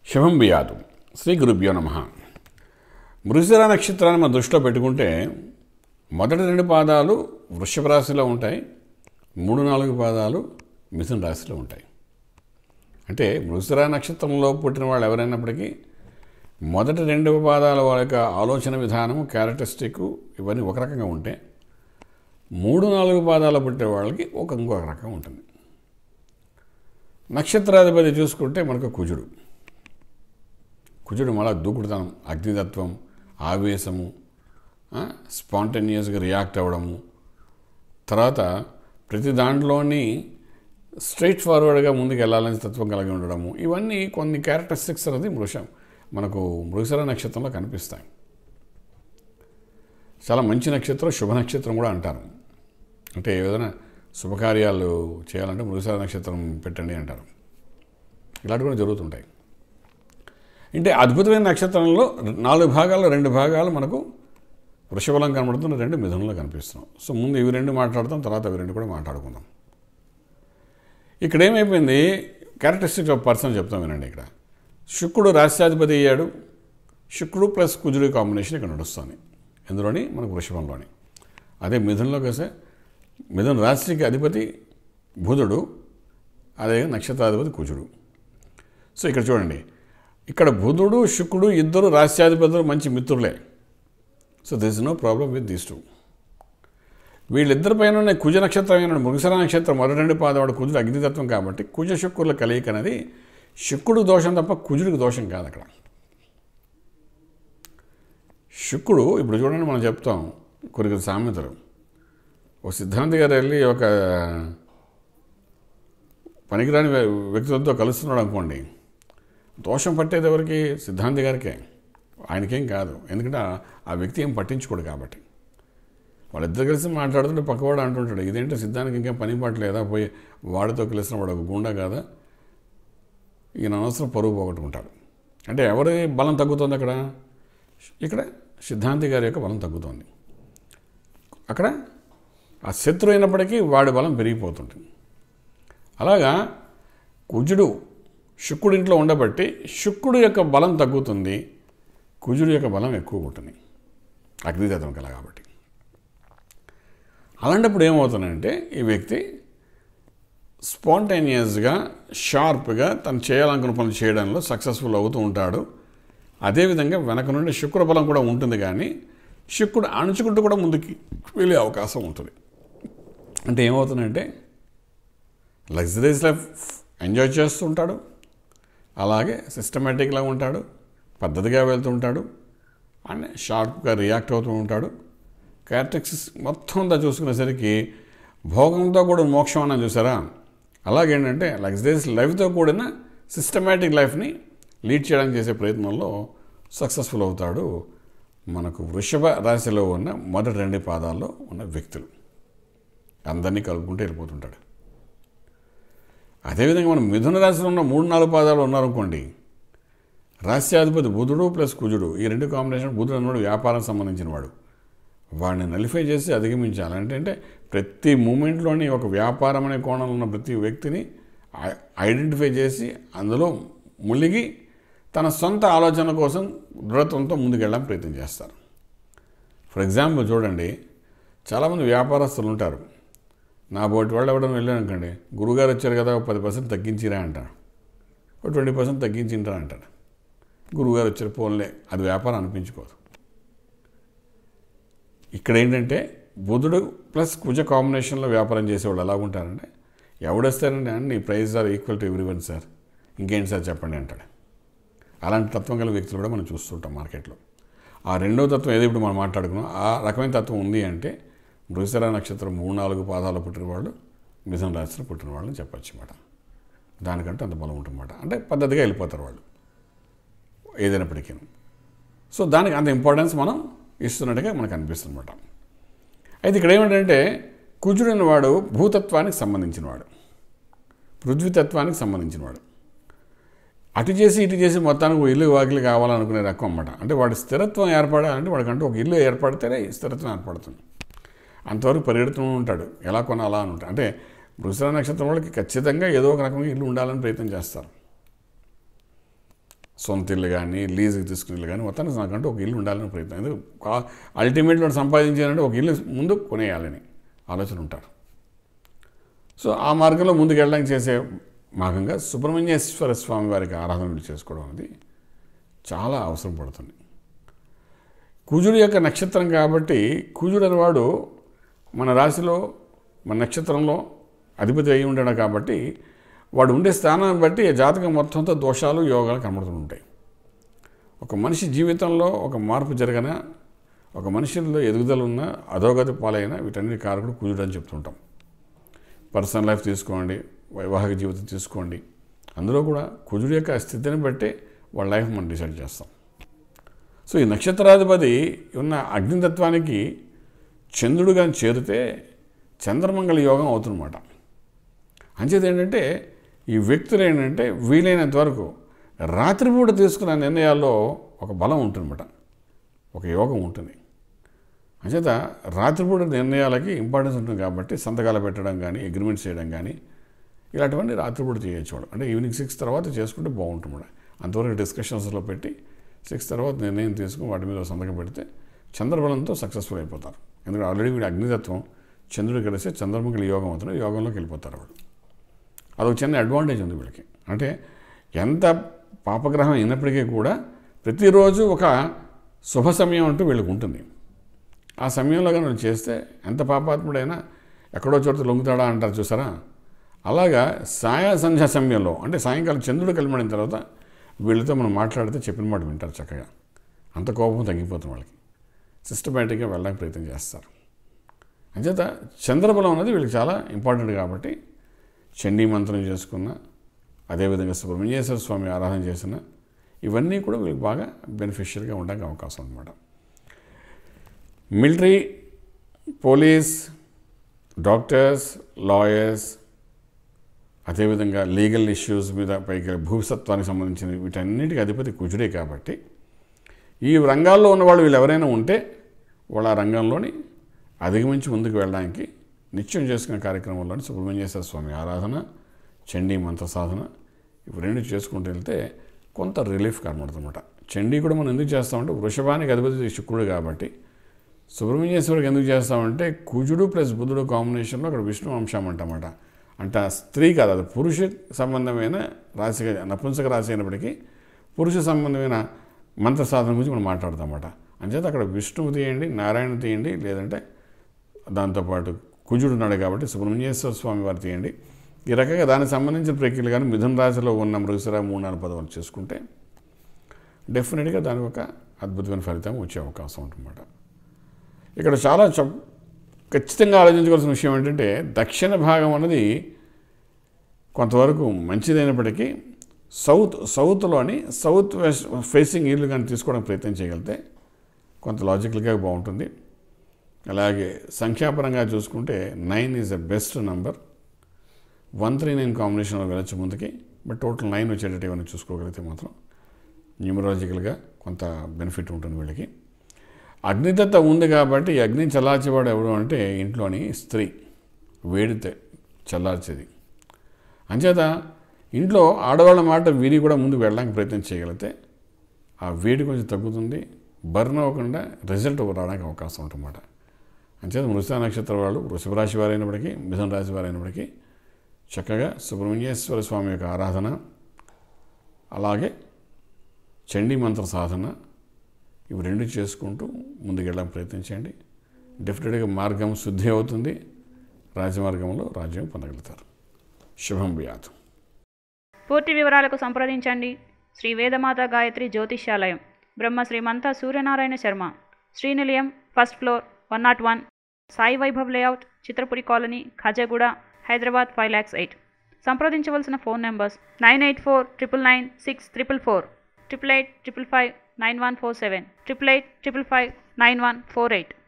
శుభం బియాదు శ్రీ గురుభ్యో నమ మృగశిర నక్షత్రాన్ని మనం దృష్టిలో పెట్టుకుంటే మొదటి రెండు పాదాలు వృషభ రాశిలో ఉంటాయి మూడు నాలుగు పాదాలు మిథున రాశిలో ఉంటాయి అంటే మృగశిర నక్షత్రంలో పుట్టిన వాళ్ళు ఎవరైనప్పటికీ మొదటి రెండు పాదాల వాళ్ళ యొక్క ఆలోచన విధానము క్యారెక్టరిస్టిక్ ఇవన్నీ ఒక రకంగా ఉంటే మూడు నాలుగు పాదాల పుట్టే వాళ్ళకి ఒక ఇంకొక రకం ఉంటుంది నక్షత్రాధిపతి చూసుకుంటే మనకు కుజుడు కుజుడు మళ్ళా దూకుడుతనం అగ్నితత్వం ఆవేశము స్పాంటేనియస్గా రియాక్ట్ అవ్వడము తర్వాత ప్రతి దాంట్లోని స్ట్రైట్ ఫార్వర్డ్గా ముందుకు వెళ్ళాలని తత్వం కలిగి ఉండడము ఇవన్నీ కొన్ని క్యారెక్టరిస్టిక్స్ అనేది మృషం మనకు మృగశర నక్షత్రంలో కనిపిస్తాయి చాలా మంచి నక్షత్రం శుభ నక్షత్రం కూడా అంటారు అంటే ఏదైనా శుభకార్యాలు చేయాలంటే మృగశర నక్షత్రం పెట్టండి అంటారు ఇలాంటివి కూడా జరుగుతుంటాయి అంటే అద్భుతమైన నక్షత్రంలో నాలుగు భాగాల్లో రెండు భాగాలు మనకు వృషభలం కనబడుతున్న రెండు మిథునంలో కనిపిస్తున్నాం సో ముందు ఇవి రెండు మాట్లాడతాం తర్వాత ఇవి రెండు కూడా మాట్లాడుకుందాం ఇక్కడ ఏమైపోయింది క్యారెక్టరిస్టిక్స్ ఆఫ్ పర్సన్ చెప్తాం వినండి ఇక్కడ శుక్రుడు రాష్ట్రాధిపతి అయ్యాడు శుక్రుడు ప్లస్ కుజుడు కాంబినేషన్ ఇక్కడ నడుస్తుంది ఎందులోని మనకు వృషభంలోని అదే మిథునంలోకి వస్తే మిథున రాశికి అధిపతి బుధుడు అదే నక్షత్రాధిపతి కుజుడు సో ఇక్కడ చూడండి ఇక్కడ బుధుడు శుక్రుడు ఇద్దరు రాష్ట్రాధిపతులు మంచి మిత్రులే so this no problem with these two వీళ్ళిద్దరి పైన ఉన్న కుజ నక్షత్రం మృగశర నక్షత్రం మొదటి రెండు పాదవాడు కుజుడు అగ్నితత్వం కాబట్టి కుజ శుక్రుల కలయిక అనేది శుక్రుడు దోషం తప్ప కుజుడికి దోషం కాదు అక్కడ శుక్రుడు ఇప్పుడు చూడండి మనం చెప్తాం కొన్ని కొన్ని సామెతలు ఒక సిద్ధాంతి గారు వెళ్ళి ఒక పనికిరాని వ్యక్తులతో కలుస్తున్నాడు అనుకోండి దోషం పట్టేది ఎవరికి సిద్ధాంతి గారికే ఆయనకేం కాదు ఎందుకంటే ఆ వ్యక్తి ఏం పట్టించుకోడు కాబట్టి వాళ్ళిద్దరు కలిసి మాట్లాడుతుంటే పక్కవాడు అంటుంటాడు ఇదేంటో సిద్ధానికి ఇంకా పని పట్టలేదా పోయి వాడితో కలిసిన వాడు ఒక గుండా కాదా ఈయన అనవసరం పరువు పోగొట్టుకుంటాడు అంటే ఎవరి బలం తగ్గుతుంది అక్కడ ఇక్కడ సిద్ధాంతి గారి యొక్క బలం తగ్గుతుంది అక్కడ ఆ శత్రు అయినప్పటికీ వాడి బలం పెరిగిపోతుంటుంది అలాగా కుజుడు శుక్రుడి ఇంట్లో ఉండబట్టి శుక్రుడు యొక్క బలం తగ్గుతుంది కుజుడు యొక్క బలం ఎక్కువ ఉంటుంది అగ్నితత్వం కల కాబట్టి అలాంటప్పుడు ఏమవుతుందంటే ఈ వ్యక్తి స్పాంటేనియస్గా షార్ప్గా తను చేయాలనుకున్న పనులు చేయడంలో సక్సెస్ఫుల్ అవుతూ ఉంటాడు అదేవిధంగా వెనక నుండి శుక్ర బలం కూడా ఉంటుంది కానీ శుక్రుడు అణుచుకుంటూ కూడా ముందుకి వెళ్ళే అవకాశం ఉంటుంది అంటే ఏమవుతుందంటే లగ్జరీస్ లైఫ్ ఎంజాయ్ చేస్తుంటాడు అలాగే సిస్టమేటిక్గా ఉంటాడు పద్ధతిగా వెళ్తుంటాడు అండ్ షార్ప్గా రియాక్ట్ అవుతూ ఉంటాడు క్యారెక్టరిక్స్ మొత్తం అంతా చూసుకునేసరికి భోగంతో కూడా మోక్షం అన్న చూసారా అలాగేంటంటే లగ్జరీస్ లైఫ్తో కూడిన సిస్టమేటిక్ లైఫ్ని లీడ్ చేయడానికి చేసే ప్రయత్నంలో సక్సెస్ఫుల్ అవుతాడు మనకు వృషభ రాశిలో ఉన్న మొదటి రెండు పాదాల్లో ఉన్న వ్యక్తులు అందరినీ కలుపుకుంటూ వెళ్ళిపోతుంటాడు అదేవిధంగా మనం మిథున రాశిలో ఉన్న మూడు నాలుగు పాదాలు ఉన్నారనుకోండి రాశ్యాధిపతి బుధుడు ప్లస్ కుజుడు ఈ రెండు కాంబినేషన్ బుధుడు అన్నాడు వ్యాపారం సంబంధించిన వాడు వాడిని నలిఫై చేసి అధిగమించాలి అంటే అంటే ప్రతి మూమెంట్లోని ఒక వ్యాపారం అనే కోణంలో ఉన్న ప్రతి వ్యక్తిని ఐడెంటిఫై చేసి అందులో మునిగి తన సొంత ఆలోచన కోసం దృఢత్వంతో ముందుకెళ్ళడానికి ప్రయత్నం చేస్తారు ఫర్ ఎగ్జాంపుల్ చూడండి చాలామంది వ్యాపారస్తులు ఉంటారు నా బోటి వాళ్ళు ఎవడని వెళ్ళానుకోండి గురుగారు వచ్చారు కదా ఒక పది పర్సెంట్ తగ్గించిరా అంటారు ఒక ట్వంటీ పర్సెంట్ తగ్గించింటారా అంటారు గురువుగారు వచ్చారు ఫోన్లే అది వ్యాపారం అనిపించుకోదు ఇక్కడ ఏంటంటే బుధుడు ప్లస్ కుజ కాంబినేషన్లో వ్యాపారం చేసేవాళ్ళు ఎలా ఉంటారంటే ఎవడొస్తారండి నీ price are equal to every one sir ఇంకేంటి సార్ చెప్పండి అంటాడు అలాంటి తత్వం గల వ్యక్తులు కూడా మనం చూస్తుంటాం మార్కెట్లో ఆ రెండో తత్వం ఏదో ఇప్పుడు మనం మాట్లాడుకున్నాం ఆ రకమైన తత్వం ఉంది అంటే మృగశిర నక్షత్రం మూడు నాలుగు పాదాలు పుట్టిన వాళ్ళు మిథున రాశిలో పుట్టిన వాళ్ళని చెప్పచ్చు అన్నమాట దానికంటే అంత బలం ఉంటుందన్నమాట అంటే పద్ధతిగా వెళ్ళిపోతారు వాళ్ళు ఏదైనప్పటికీ సో దానికి అంత ఇంపార్టెన్స్ మనం ఇస్తున్నట్టుగా మనకు అనిపిస్తుంది అనమాట అయితే ఇక్కడ ఏమిటంటే కుజుడైన వాడు భూతత్వానికి సంబంధించినవాడు పృథ్వీతత్వానికి సంబంధించినవాడు అటు చేసి ఇటు చేసి మొత్తానికి ఇల్లు వాకిలు కావాలనుకునే రకం అన్నమాట అంటే వాడి స్థిరత్వం ఏర్పడాలంటే వాడికంటూ ఒక ఇల్లు ఏర్పడితేనే స్థిరత్వం ఏర్పడుతుంది అంతవరకు పరిగెడుతూ ఉంటాడు ఎలా కొనాలా అని ఉంటాడు అంటే వృషభ నక్షత్రం వాళ్ళకి ఖచ్చితంగా ఏదో ఒక రకంగా ఇల్లు ఉండాలని ప్రయత్నం చేస్తారు సొంత ఇల్లు కానీ లీజుకి తీసుకునే ఇల్లు కానీ మొత్తానికి నాకంటూ ఒక ఇల్లు ఉండాలని ప్రయత్నం ఎందుకు అల్టిమేట్గా సంపాదించాలంటే ఒక ఇల్లు ముందు కొనేయాలని ఆలోచన ఉంటారు సో ఆ మార్గంలో ముందుకు వెళ్ళడానికి చేసే మార్గంగా సుబ్రహ్మణ్యేశ్వర స్వామి వారికి ఆరాధనలు చేసుకోవడం అనేది చాలా అవసరం పడుతుంది కుజుడు యొక్క నక్షత్రం కాబట్టి కుజుడు అనేవాడు మన రాశిలో మన నక్షత్రంలో అధిపతి అయి ఉండడం కాబట్టి వాడు ఉండే స్థానాన్ని బట్టి జాతకం మొత్తంతో దోషాలు యోగాలు కనబడుతూ ఉంటాయి ఒక మనిషి జీవితంలో ఒక మార్పు జరగన ఒక మనిషిలో ఎదుగుదల ఉన్న అధోగతి పాలైన వీటన్నిటి కారకుడు కుజుడు అని చెప్తుంటాం పర్సనల్ లైఫ్ తీసుకోండి వైవాహిక జీవితం తీసుకోండి అందులో కూడా కుజుడు యొక్క స్థితిని బట్టి వాళ్ళ లైఫ్ మనం డిసైడ్ చేస్తాం సో ఈ నక్షత్రాధిపతి ఉన్న అగ్నితత్వానికి చంద్రుడు కానీ చేరితే చంద్రమంగళ యోగం అవుతుందన్నమాట అంచేది ఏంటంటే ఈ వ్యక్తులు ఏంటంటే వీలైనంత వరకు రాత్రిపూట తీసుకున్న నిర్ణయాల్లో ఒక బలం ఉంటుందన్నమాట ఒక యోగం ఉంటుంది అంచేత రాత్రిపూట నిర్ణయాలకి ఇంపార్టెన్స్ ఉంటుంది కాబట్టి సంతకాలు పెట్టడం కానీ అగ్రిమెంట్స్ చేయడం కానీ ఇలాంటివన్నీ రాత్రిపూట చేయొచ్చు వాడు అంటే ఈవినింగ్ సిక్స్ తర్వాత చేసుకుంటే బాగుంటుంది కూడా అంతవరకు డిస్కషన్స్లో పెట్టి సిక్స్ తర్వాత నిర్ణయం తీసుకుని వాటి మీద సంతకం పెడితే చంద్రబలంతో సక్సెస్ఫుల్ అయిపోతారు ఎందుకంటే ఆల్రెడీ వీడి అగ్నితత్వం చంద్రుడు కలిసి చంద్రముఖి యోగం అవుతుంది యోగంలోకి వెళ్ళిపోతారు వాడు అదొక చిన్న అడ్వాంటేజ్ ఉంది వీళ్ళకి అంటే ఎంత పాపగ్రహం అయినప్పటికీ కూడా ప్రతిరోజు ఒక శుభ సమయం అంటూ వీళ్ళకి ఉంటుంది ఆ సమయంలో కానీ వాళ్ళు చేస్తే ఎంత పాపాత్ముడైనా ఎక్కడో చోట లొంగుతాడా అంటారు చూసారా అలాగా సాయ సంధ్యా సమయంలో అంటే సాయంకాలం చంద్రుడు కలిపడిన తర్వాత వీళ్ళతో మనం మాట్లాడితే చెప్పిన మాట వింటారు చక్కగా అంత కోపం తగ్గిపోతుంది వాళ్ళకి సిస్టమేటిక్గా వెళ్ళడానికి ప్రయత్నం చేస్తారు అంచేత చంద్రబలం అనేది వీళ్ళకి చాలా ఇంపార్టెంట్ కాబట్టి చండీ మంత్రం చేసుకున్న అదేవిధంగా సుబ్రహ్మణ్యేశ్వర స్వామి ఆరాధన చేసిన ఇవన్నీ కూడా వీళ్ళకి బాగా బెనిఫిషియల్గా ఉండడానికి అవకాశం అనమాట మిలిటరీ పోలీస్ డాక్టర్స్ లాయర్స్ అదేవిధంగా లీగల్ ఇష్యూస్ మీద పైగా భూసత్వానికి సంబంధించిన వీటన్నిటికీ అధిపతి కుజుడే కాబట్టి ఈ రంగాల్లో ఉన్నవాళ్ళు వీళ్ళు ఎవరైనా ఉంటే వాళ్ళ ఆ రంగంలోని అధిగమించి ముందుకు వెళ్ళడానికి నిత్యం చేసుకునే కార్యక్రమంలోని సుబ్రహ్మణ్యేశ్వర స్వామి ఆరాధన చండీ మంత్ర సాధన ఇవి రెండు చేసుకుంటూ వెళ్తే కొంత రిలీఫ్ కనబడుతుందన్నమాట చండీ కూడా మనం ఎందుకు చేస్తామంటే వృషభానికి అధిపతి శుక్రుడు కాబట్టి సుబ్రహ్మణ్యేశ్వరుడికి ఎందుకు చేస్తామంటే కుజుడు ప్లస్ బుధుడు కాంబినేషన్లో అక్కడ విష్ణు అంశం అంటమాట అంటే ఆ స్త్రీ కాదు అది పురుష సంబంధమైన రాశిగా నపుంసక రాశి అయినప్పటికీ పురుష సంబంధమైన మంత్ర సాధన గురించి మనం మాట్లాడతామన్నమాట అంచేత అక్కడ విష్ణువు తీయండి నారాయణ తీయండి లేదంటే దాంతోపాటు కుజుడు ఉన్నాడు కాబట్టి సుబ్రహ్మణ్యేశ్వర స్వామి వారు తీయండి ఈ రకంగా దానికి సంబంధించిన ప్రక్రియలు కానీ మిథున రాశిలో ఉన్న మృగశిర మూడు నాలుగు పదవులు చేసుకుంటే డెఫినెట్గా దానికి ఒక అద్భుతమైన ఫలితం వచ్చే అవకాశం ఉంటుందన్నమాట ఇక్కడ చాలా చ- ఖచ్చితంగా ఆలోచించవలసిన విషయం ఏంటంటే దక్షిణ భాగం అన్నది కొంతవరకు మంచిదైనప్పటికీ సౌత్ సౌత్లోని సౌత్ వెస్ట్ ఫేసింగ్ ఇల్లు కానీ తీసుకోవడానికి ప్రయత్నం చేయగలిగితే కొంత లాజికల్గా బాగుంటుంది అలాగే సంఖ్యాపరంగా చూసుకుంటే nine is the best number one three nine కాంబినేషన్లో వెళ్ళచ్చు ముందుకి బట్ టోటల్ నైన్ వచ్చేటట్టు ఏమైనా చూసుకోగలిగితే మాత్రం న్యూమరాలజికల్గా కొంత బెనిఫిట్ ఉంటుంది వీళ్ళకి అగ్నిదత్త ఉంది కాబట్టి ఈ అగ్ని చల్లార్చేవాడు ఎవడు అంటే ఇంట్లోని స్త్రీ వేడితే చల్లార్చేది అంచేత ఇంట్లో ఆడవాళ్ళ మాట విని కూడా ముందు వెళ్ళడానికి ప్రయత్నం చేయగలిగితే ఆ వేడి కొంచెం తగ్గుతుంది బర్న్ అవ్వకుండా రిజల్ట్ రావడానికి అవకాశం ఉంటుందన్నమాట అంచేత మృషా నక్షత్ర వాళ్ళు వృషభ రాశి వారైనప్పటికీ మిథున రాశి వారైనప్పటికీ చక్కగా సుబ్రహ్మణ్యేశ్వర స్వామి యొక్క ఆరాధన అలాగే చండీ మంత్ర సాధన ఇవి రెండు చేసుకుంటూ ముందుకెళ్ళడానికి ప్రయత్నించండి డెఫినెట్గా మార్గం శుద్ధి అవుతుంది రాజమార్గంలో రాజ్యం పొందగలుగుతారు శుభం వ్యాధం పూర్తి వివరాలకు సంప్రదించండి Shri Vedamata Gayatri Jyotishyalayam Brahma Srimanta Suryanarayana Sharma Srinilayam first floor one nought one Sai Vaibhav layout Chitrapuri colony Khajaguda Hyderabad five lakhs eight సంప్రదించవలసిన phone numbers nine eight four triple nine six triple four triple eight triple five nine one four seven triple eight triple five nine one four eight